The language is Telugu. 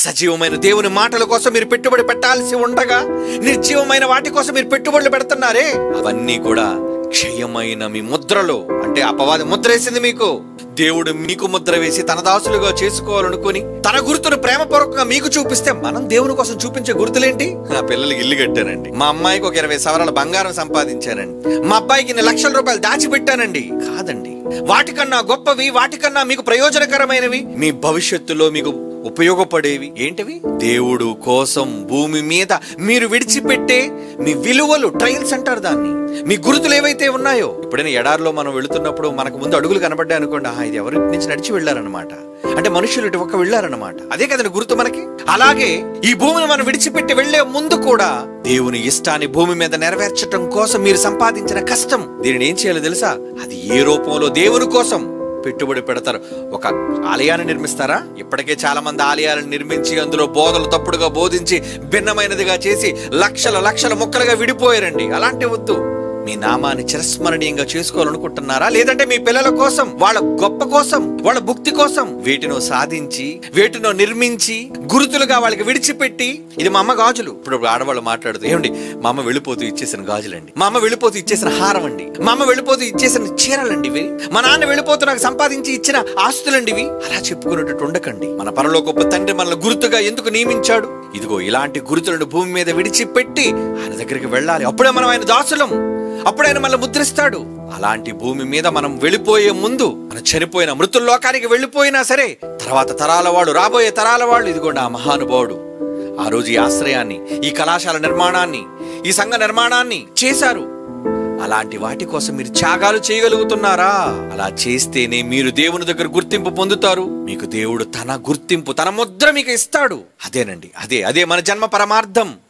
సజీవమైన దేవుని మాటల కోసం మీరు పెట్టుబడి పెట్టాల్సి ఉండగా నిర్జీవమైన వాటి కోసం మీరు పెట్టుబడులు పెడుతున్నారే అవన్నీ కూడా క్షయమైన మీ ముద్రలో అంటే అపవాది ముద్ర వేసింది మీకు దేవుడు మీకు ముద్ర వేసి తన దాసులుగా చేసుకోవాలనుకుని తన గుర్తును ప్రేమపూర్వకంగా మీకు చూపిస్తే మనం దేవుని కోసం చూపించే గుర్తులేంటి నా పిల్లలకి ఇల్లు కట్టానండి మా అమ్మాయికి ఒక ఇరవై సవరాల బంగారం సంపాదించానండి మా అబ్బాయికి ఇన్ని లక్షల రూపాయలు దాచిపెట్టానండి కాదండి వాటికన్నా గొప్పవి వాటికన్నా మీకు ప్రయోజనకరమైనవి మీ భవిష్యత్తులో మీకు ఉపయోగపడేవి ఏంటివి దేవుడు కోసం భూమి మీద మీరు విడిచిపెట్టే మీ విలువలు ట్రయల్స్ అంటారు దాన్ని మీ గుర్తులు ఏవైతే ఉన్నాయో ఎప్పుడైనా ఎడారిలో మనం వెళుతున్నప్పుడు మనకు ముందు అడుగులు కనబడ్డాయి అనుకోండి ఆహా, ఇది ఎవరి నుంచి నడిచి వెళ్ళారనమాట అంటే మనుషులు ఇటు ఒక్క వెళ్ళారనమాట అదే కదండి గుర్తు మనకి అలాగే ఈ భూమిని మనం విడిచిపెట్టి వెళ్లే ముందు కూడా దేవుని ఇష్టాన్ని భూమి మీద నెరవేర్చడం కోసం మీరు సంపాదించిన కష్టం దీనిని ఏం చేయాలో తెలుసా అది ఏ రూపంలో దేవుని కోసం పెట్టుబడి పెడతారు ఒక ఆలయాన్ని నిర్మిస్తారా ఇప్పటికే చాలా మంది ఆలయాలను నిర్మించి అందులో బోధలు తప్పుడుగా బోధించి భిన్నమైనదిగా చేసి లక్షల లక్షల ముక్కలుగా విడిపోయారండి అలాంటి వద్దు మీ నామాన్ని చిరస్మరణీయంగా చేసుకోవాలనుకుంటున్నారా లేదంటే మీ పిల్లల కోసం వాళ్ళ గొప్ప కోసం వాళ్ళ భుక్తి కోసం వీటినో సాధించి వీటినో నిర్మించి గురుతులుగా వాళ్ళకి విడిచిపెట్టి ఇది మా అమ్మ గాజులు ఇప్పుడు ఆడవాళ్ళు మాట్లాడుతూ ఏమండి మా అమ్మ వెళ్ళిపోతూ ఇచ్చేసిన గాజులండి మా అమ్మ వెళ్ళిపోతూ ఇచ్చేసిన హారం అండి మా అమ్మ వెళ్ళిపోతూ ఇచ్చేసిన చీరలండి ఇవి మా నాన్న వెళ్ళిపోతూ నాకు సంపాదించి ఇచ్చిన ఆస్తులండి ఇవి అలా చెప్పుకునేటట్టు ఉండకండి మన పరలోకొప్ప తండ్రి మనల్ని గుర్తుగా ఎందుకు నియమించాడు ఇదిగో ఇలాంటి గురుతులను భూమి మీద విడిచిపెట్టి ఆయన దగ్గరికి వెళ్ళాలి అప్పుడే మనం ఆయన దాసులం అప్పుడు ఆయన మనల్ని ముద్రిస్తాడు అలాంటి భూమి మీద మనం వెళ్ళిపోయే ముందు మనం చనిపోయిన మృతుల్లోకానికి వెళ్ళిపోయినా సరే తర్వాత తరాల వాడు రాబోయే తరాల వాళ్ళు ఇదిగోండి ఆ మహానుభావుడు ఆ రోజు ఈ ఆశ్రయాన్ని ఈ కళాశాల నిర్మాణాన్ని ఈ సంఘ నిర్మాణాన్ని చేశారు అలాంటి వాటి కోసం మీరు త్యాగాలు చేయగలుగుతున్నారా అలా చేస్తేనే మీరు దేవుని దగ్గర గుర్తింపు పొందుతారు మీకు దేవుడు తన గుర్తింపు తన ముద్ర మీకు ఇస్తాడు అదేనండి అదే అదే మన జన్మ పరమార్థం